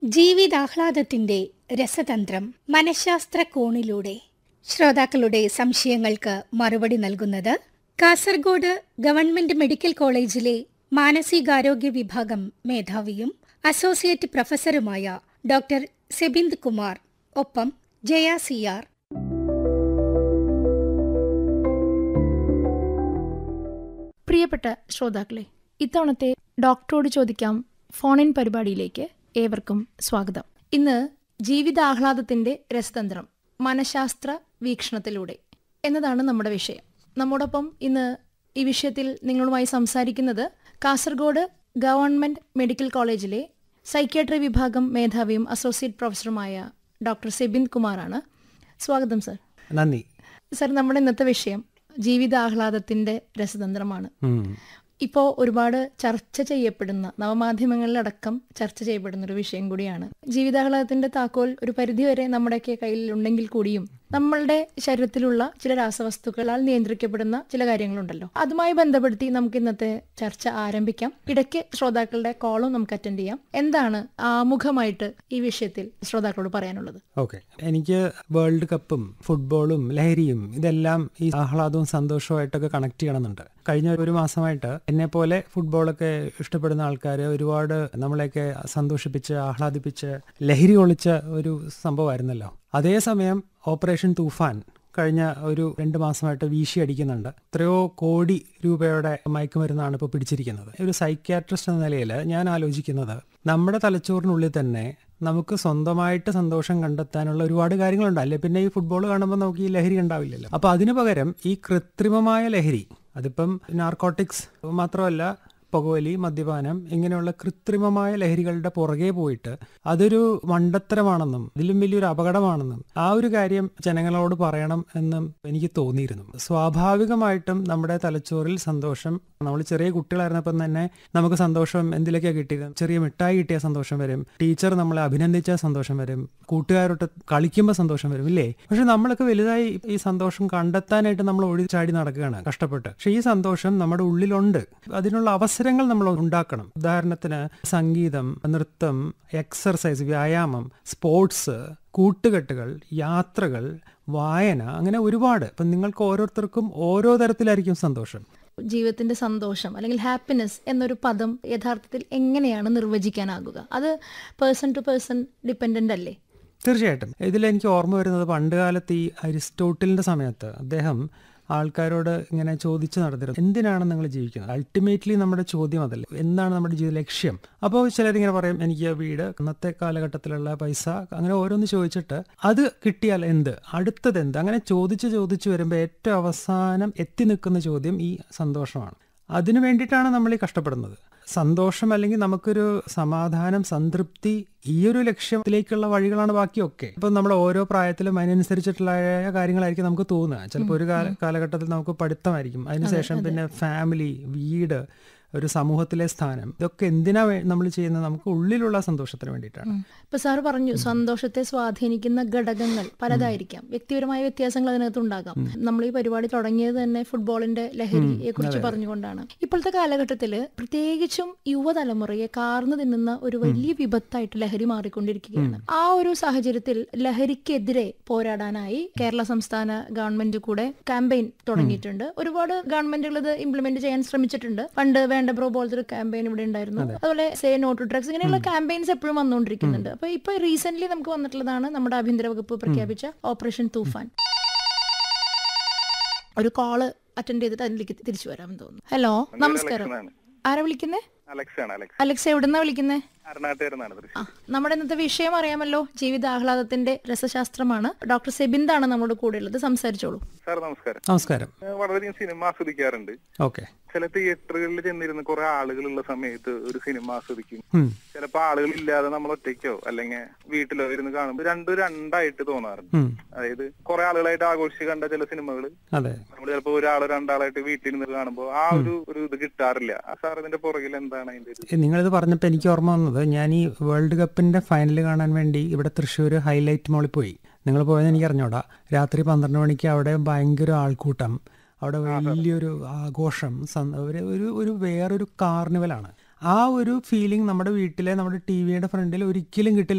ജീവിതാഹ്ലാദത്തിന്റെ രസതന്ത്രം മനഃശാസ്ത്ര കോണിലൂടെ ശ്രോതാക്കളുടെ സംശയങ്ങൾക്ക് മറുപടി നൽകുന്നത് കാസർഗോഡ് ഗവൺമെന്റ് മെഡിക്കൽ കോളേജിലെ മാനസികാരോഗ്യ വിഭാഗം മേധാവിയും അസോസിയേറ്റ് പ്രൊഫസറുമായ ഡോക്ടർ സെബിന്ദ് കുമാർ ഒപ്പം ജയ സി ആർ പ്രിയപ്പെട്ട ശ്രോതാക്കളെ ഇത്തവണത്തെ ഡോക്ടറോട് ചോദിക്കാം ഫോൺ ഇൻ പരിപാടിയിലേക്ക് ഏവർക്കും സ്വാഗതം ഇന്ന് ജീവിതാഹ്ലാദത്തിന്റെ രസതന്ത്രം മനഃശാസ്ത്ര വീക്ഷണത്തിലൂടെ എന്നതാണ് നമ്മുടെ വിഷയം നമ്മോടൊപ്പം ഇന്ന് ഈ വിഷയത്തിൽ നിങ്ങളുമായി സംസാരിക്കുന്നത് കാസർഗോഡ് ഗവൺമെന്റ് മെഡിക്കൽ കോളേജിലെ സൈക്യാട്രി വിഭാഗം മേധാവിയും അസോസിയേറ്റ് പ്രൊഫസറുമായ ഡോക്ടർ സെബിന്ദ് കുമാറാണ് സ്വാഗതം സർ നന്ദി സർ നമ്മുടെ ഇന്നത്തെ വിഷയം ജീവിതാഹ്ലാദത്തിന്റെ രസതന്ത്രമാണ് ഉം. ഇപ്പോൾ ഒരുപാട് ചർച്ച ചെയ്യപ്പെടുന്ന നവമാധ്യമങ്ങളിലടക്കം ചർച്ച ചെയ്യപ്പെടുന്ന ഒരു വിഷയം കൂടിയാണ് ജീവിതാഹ്ലാദത്തിന്റെ താക്കോൽ ഒരു പരിധിവരെ നമ്മുടെയൊക്കെ കയ്യിൽ ഉണ്ടെങ്കിൽ കൂടിയും നമ്മളുടെ ശരീരത്തിലുള്ള ചില രാസവസ്തുക്കളാൽ നിയന്ത്രിക്കപ്പെടുന്ന ചില കാര്യങ്ങളുണ്ടല്ലോ അതുമായി ബന്ധപ്പെടുത്തി നമുക്ക് ഇന്നത്തെ ചർച്ച ആരംഭിക്കാം ഇടയ്ക്ക് ശ്രോതാക്കളുടെ കോളും നമുക്ക് അറ്റൻഡ് ചെയ്യാം എന്താണ് ആമുഖമായിട്ട് ഈ വിഷയത്തിൽ ശ്രോതാക്കളോട് പറയാനുള്ളത് ഓക്കെ എനിക്ക് വേൾഡ് കപ്പും ഫുട്ബോളും ലഹരിയും ഇതെല്ലാം ഈ ആഹ്ലാദവും സന്തോഷവുമായിട്ടൊക്കെ കണക്ട് ചെയ്യണമെന്നുണ്ട് കഴിഞ്ഞ ഒരു മാസമായിട്ട് എന്നെ പോലെ ഫുട്ബോളൊക്കെ ഇഷ്ടപ്പെടുന്ന ആൾക്കാർ ഒരുപാട് നമ്മളെയൊക്കെ സന്തോഷിപ്പിച്ച് ആഹ്ലാദിപ്പിച്ച് ലഹരി ഒളിച്ച ഒരു സംഭവമായിരുന്നല്ലോ അതേസമയം ഓപ്പറേഷൻ തൂഫാൻ കഴിഞ്ഞ ഒരു രണ്ട് മാസമായിട്ട് വീശി അടിക്കുന്നുണ്ട് എത്രയോ കോടി രൂപയുടെ മയക്കുമരുന്നാണ് ഇപ്പോൾ പിടിച്ചിരിക്കുന്നത് ഒരു സൈക്യാട്രിസ്റ്റ് എന്ന നിലയിൽ ഞാൻ ആലോചിക്കുന്നത് നമ്മുടെ തലച്ചോറിനുള്ളിൽ തന്നെ നമുക്ക് സ്വന്തമായിട്ട് സന്തോഷം കണ്ടെത്താനുള്ള ഒരുപാട് കാര്യങ്ങളുണ്ട് അല്ലെ പിന്നെ ഈ ഫുട്ബോൾ കാണുമ്പോൾ നമുക്ക് ഈ ലഹരി ഉണ്ടാവില്ലല്ലോ അപ്പൊ അതിനു പകരം ഈ കൃത്രിമമായ ലഹരി അതിപ്പം നാർക്കോട്ടിക്സ് മാത്രമല്ല പുകവലി മദ്യപാനം ഇങ്ങനെയുള്ള കൃത്രിമമായ ലഹരികളുടെ പുറകെ പോയിട്ട് അതൊരു മണ്ടത്തരമാണെന്നും ഇതിലും വലിയൊരു അപകടമാണെന്നും ആ ഒരു കാര്യം ജനങ്ങളോട് പറയണം എന്നും എനിക്ക് തോന്നിയിരുന്നു സ്വാഭാവികമായിട്ടും നമ്മുടെ തലച്ചോറിൽ സന്തോഷം നമ്മൾ ചെറിയ കുട്ടികളായിരുന്നപ്പം തന്നെ നമുക്ക് സന്തോഷം എന്തിലൊക്കെയാണ് കിട്ടിയത് ചെറിയ മിഠായി കിട്ടിയ സന്തോഷം വരും ടീച്ചർ നമ്മളെ അഭിനന്ദിച്ച സന്തോഷം വരും കൂട്ടുകാരോട്ട് കളിക്കുമ്പോൾ സന്തോഷം വരും ഇല്ലേ പക്ഷെ നമ്മളൊക്കെ വലുതായി ഈ സന്തോഷം കണ്ടെത്താനായിട്ട് നമ്മൾ ഓടിച്ചാടി നടക്കുകയാണ് കഷ്ടപ്പെട്ട് പക്ഷെ ഈ സന്തോഷം നമ്മുടെ ഉള്ളിലുണ്ട് അതിനുള്ള അവസരങ്ങൾ നമ്മൾ ഉണ്ടാക്കണം ഉദാഹരണത്തിന് സംഗീതം നൃത്തം എക്സർസൈസ് വ്യായാമം സ്പോർട്സ് കൂട്ടുകെട്ടുകൾ യാത്രകൾ വായന അങ്ങനെ ഒരുപാട് ഇപ്പം നിങ്ങൾക്ക് ഓരോരുത്തർക്കും ഓരോ തരത്തിലായിരിക്കും സന്തോഷം ജീവിതത്തിന്റെ സന്തോഷം അല്ലെങ്കിൽ ഹാപ്പിനെസ് എന്നൊരു പദം യഥാർത്ഥത്തിൽ എങ്ങനെയാണ് നിർവചിക്കാനാകുക അത് പേഴ്സൺ ടു പേഴ്സൺ ഡിപ്പെൻഡന്റ് അല്ലേ തീർച്ചയായിട്ടും ഇതിൽ എനിക്ക് ഓർമ്മ വരുന്നത് പണ്ട് കാലത്ത് ഈ അരിസ്റ്റോട്ടിലിന്റെ സമയത്ത് അദ്ദേഹം ആൾക്കാരോട് ഇങ്ങനെ ചോദിച്ചു നടത്തിയിരുന്നു എന്തിനാണ് നിങ്ങൾ ജീവിക്കുന്നത് അൾട്ടിമേറ്റ്ലി നമ്മുടെ ചോദ്യം അതല്ലേ എന്താണ് നമ്മുടെ ജീവിത ലക്ഷ്യം അപ്പോൾ ചിലരിങ്ങനെ പറയും എനിക്ക് വീട് അന്നത്തെ കാലഘട്ടത്തിലുള്ള പൈസ അങ്ങനെ ഓരോന്ന് ചോദിച്ചിട്ട് അത് കിട്ടിയാൽ എന്ത് അടുത്തത് എന്ത് അങ്ങനെ ചോദിച്ച് ചോദിച്ച് വരുമ്പോൾ ഏറ്റവും അവസാനം എത്തി നിൽക്കുന്ന ചോദ്യം ഈ സന്തോഷമാണ് അതിനു വേണ്ടിയിട്ടാണ് നമ്മൾ ഈ കഷ്ടപ്പെടുന്നത് സന്തോഷം അല്ലെങ്കിൽ നമുക്കൊരു സമാധാനം സംതൃപ്തി ഈ ഒരു ലക്ഷ്യത്തിലേക്കുള്ള വഴികളാണ് ബാക്കിയൊക്കെ ഇപ്പം നമ്മൾ ഓരോ പ്രായത്തിലും അതിനനുസരിച്ചിട്ടുള്ള കാര്യങ്ങളായിരിക്കും നമുക്ക് തോന്നുക ചിലപ്പോൾ ഒരു കാല കാലഘട്ടത്തിൽ നമുക്ക് പഠിത്തമായിരിക്കും അതിനുശേഷം പിന്നെ ഫാമിലി വീട് ഒരു സമൂഹത്തിലെ സ്ഥാനം ഇതൊക്കെ എന്തിനാ നമ്മൾ ചെയ്യുന്നത് നമുക്ക് ഉള്ളിലുള്ള സന്തോഷത്തിന് വേണ്ടിയിട്ടാണ് ഇപ്പൊ സാറ് പറഞ്ഞു സന്തോഷത്തെ സ്വാധീനിക്കുന്ന ഘടകങ്ങൾ പലതായിരിക്കാം വ്യക്തിപരമായ വ്യത്യാസങ്ങൾ അതിനകത്ത് ഉണ്ടാകാം നമ്മൾ ഈ പരിപാടി തുടങ്ങിയത് തന്നെ ഫുട്ബോളിന്റെ ലഹരിയെ കുറിച്ച് പറഞ്ഞുകൊണ്ടാണ് ഇപ്പോഴത്തെ കാലഘട്ടത്തിൽ പ്രത്യേകിച്ചും യുവതലമുറയെ കാർന്നു തിന്നുന്ന ഒരു വലിയ വിപത്തായിട്ട് ലഹരി മാറിക്കൊണ്ടിരിക്കുകയാണ് ആ ഒരു സാഹചര്യത്തിൽ ലഹരിക്കെതിരെ പോരാടാനായി കേരള സംസ്ഥാന ഗവൺമെന്റ് കൂടെ ക്യാമ്പയിൻ തുടങ്ങിയിട്ടുണ്ട് ഒരുപാട് ഗവൺമെന്റുകൾ ഇത് ഇംപ്ലിമെന്റ് ചെയ്യാൻ ശ്രമിച്ചിട്ടുണ്ട് പണ്ട് വേണ്ട ബ്രോ പോലത്തെ ഒരു ക്യാമ്പയിൻ ഇവിടെ ഉണ്ടായിരുന്നു അതുപോലെ സേ നോ ടു ഡ്രഗ്സ് ഇങ്ങനെയുള്ള ക്യാമ്പയിൻസ് എപ്പോഴും വന്നുകൊണ്ടിരിക്കുന്നുണ്ട് അപ്പൊ ഇപ്പൊ റീസെന്റ് നമുക്ക് വന്നിട്ടുള്ളതാണ് നമ്മുടെ ആഭ്യന്തര വകുപ്പ് പ്രഖ്യാപിച്ച ഓപ്പറേഷൻ തൂഫാൻ ഒരു കോള് അറ്റൻഡ് ചെയ്തിട്ട് അതിലേക്ക് തിരിച്ചു വരാമെന്ന് തോന്നുന്നു ഹലോ നമസ്കാരം അലക്സാണ്. ആരാ വിളിക്കുന്നേ അലക്സ് ആണ് അലക്സ് അലക്സ് എവിടുന്നാ വിളിക്കുന്നേ അരുണാട്ടുകാരനാണ് ആ തൃശ്ശൂർ നമ്മുടെ ഇന്നത്തെ വിഷയം അറിയാമല്ലോ ജീവിതാഹ്ലാദത്തിന്റെ രസശാസ്ത്രമാണ് ഡോക്ടർ സെബിന്ദാണ് നമ്മുടെ കൂടെ ഉള്ളത് സംസാരിച്ചോളൂ സാർ നമസ്കാരം നമസ്കാരം ഞാൻ വളരെയധികം സിനിമ ആസ്വദിക്കാറുണ്ട് ഓക്കെ ചില തിയേറ്ററുകളിൽ ചെന്നിരുന്ന് കുറെ ആളുകളുള്ള സമയത്ത് ഒരു സിനിമ ആസ്വദിക്കും ഉം. ചിലപ്പോ ആളുകൾ ഇല്ലാതെ നമ്മൾ ഒറ്റയ്ക്കോ അല്ലെങ്കിൽ വീട്ടിലോ ഇരുന്ന് കാണുമ്പോൾ രണ്ടും രണ്ടായിട്ട് തോന്നാറുണ്ട് ഉം. അതായത് കുറെ ആളുകളായിട്ട് ആഘോഷിച്ച് കണ്ട ചില സിനിമകൾ അതെ നമ്മൾ ചിലപ്പോ ഒരാളോ രണ്ടാളായിട്ട് വീട്ടിൽ നിന്ന് കാണുമ്പോൾ ആ ഒരു ഒരു ഇത് കിട്ടാറില്ല ആ സാർ ഇതിന്റെ പുറകിൽ എന്താണ് അതിന്റെ ഒരു ഏ, നിങ്ങളിത് പറഞ്ഞപ്പോൾ എനിക്ക് ഓർമ്മ വന്നത് ഞാൻ ഈ വേൾഡ് കപ്പിന്റെ ഫൈനൽ കാണാൻ വേണ്ടി ഇവിടെ തൃശ്ശൂർ ഹൈലൈറ്റ് മോളിൽ പോയി നിങ്ങൾ പോയെന്ന് എനിക്ക് അറിഞ്ഞൂടാ രാത്രി പന്ത്രണ്ട് മണിക്ക് അവിടെ ഭയങ്കര ആൾക്കൂട്ടം അവിടെ വലിയൊരു ആഘോഷം സം- ഒരു ഒരു ഒരു വേറൊരു കാർണിവലാണ് ആ ഒരു ഫീലിംഗ് നമ്മുടെ വീട്ടിലെ നമ്മുടെ ടി വിയുടെ ഫ്രണ്ടിൽ ഒരിക്കലും കിട്ടില്ല